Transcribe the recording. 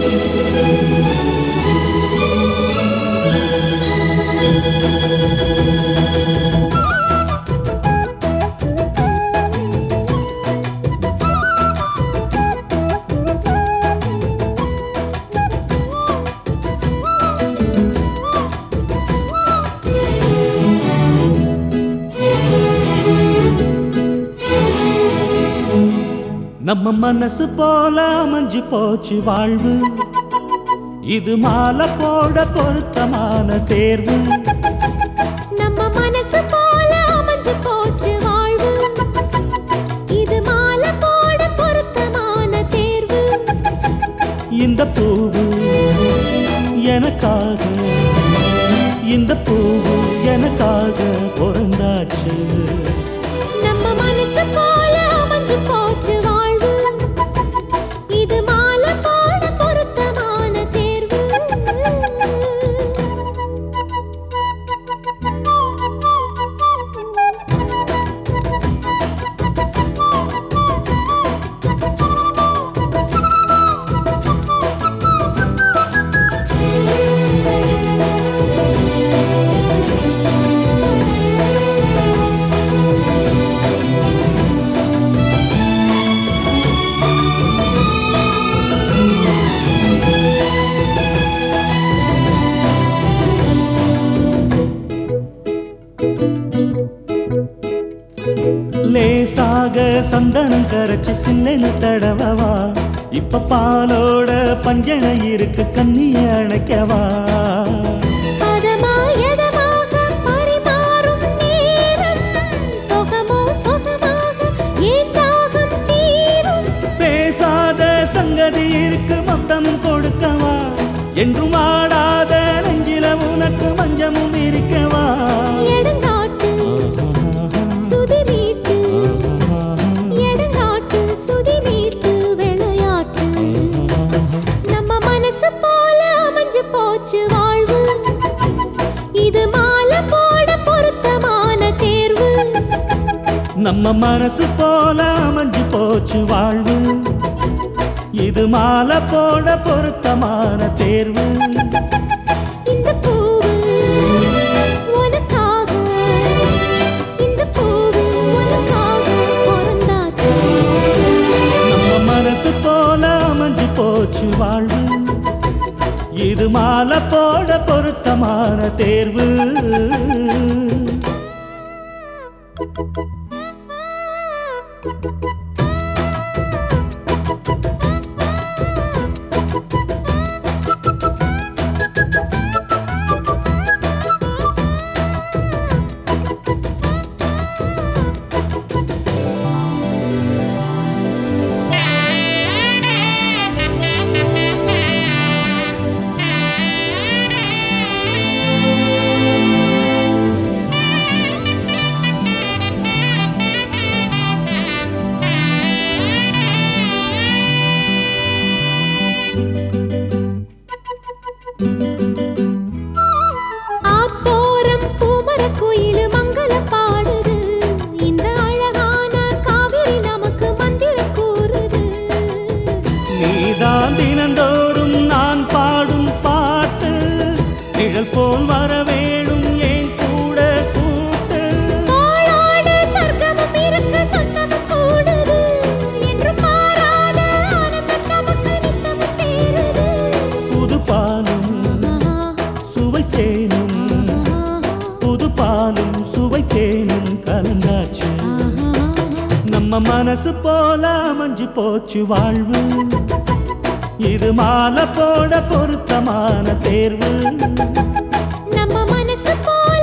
நம்ம மனசு போல அமைஞ்சு போச்சு வாழ்வு இது மாலை போட பொருத்தமான தேர்வு நம்ம மனசு போல அமைஞ்சு போச்சு வாழ்வு இது மாலை போட பொருத்தமான தேர்வு இந்த பூவு எனக்காக இந்த பூவு எனக்காக பொருந்தாச்சு நம்ம மனசு போல அமைஞ்சு போச்சு வாழ்வு இது மாலை போட பொருத்தமான தேர்வு லேசாக சந்தனம் கரைச்சு சில்லைன்னு தடவவா இப்ப பாலோட பஞ்சனை இருக்கு கண்ணிய அணைக்கவா பதமா எதமாக பரிமாறும் நேரம் சுகமோ சுகமாக ஏன் தாகம் தீரும் பேசாத சங்கதி இருக்கு மொத்தம் கொடுக்கவா என்றும் ஆடாத நெஞ்சில உனக்கு மஞ்சமும் இருக்கவா எடுங்காட்டு சுதி மீட்டு எடுங்காட்டு சுதி மீட்டு விளையாட்டு நம்ம மனசு போல அமைஞ்சு போச்சு வாழ்வு இது மாலை போட பொருத்தமான தேர்வு நம்ம மனசு போல அமைஞ்சு போச்சு வாழ்வு இது மாலை போட பொருத்தமான தேர்வு இந்த பூவு உனக்காக இந்த பூவு உனக்காக பிறந்தாச்சு நம்ம மனசு போல அமைஞ்சு போச்சு வாழ்வு இது மாலை போட பொருத்தமான தேர்வு ஆத்தோரம் பூமர குயிலு மங்களம் பாடுது இந்த அழகான காவிரி நமக்கு மந்திரம் கூறுது நீதான் தினந்தோறும் நான் பாடும் பாட்டு நிழல் போல் வர வேணும் ஏன் கூட கூட்டு தோளோடு சொர்க்கமும் இருக்கு சொந்தமும் கூடுது என்று பாராத ஆனந்தம் நமக்கு நித்தமும் சேருது புது பாலும் சுவை தேனும் புது பாலும் சுவை தேனும் கலந்தாச்சு நம்ம மனசு போல அமைஞ்சு போச்சு வாழ்வு இது மாலை போட பொருத்தமான தேர்வு நம்ம மனசு போல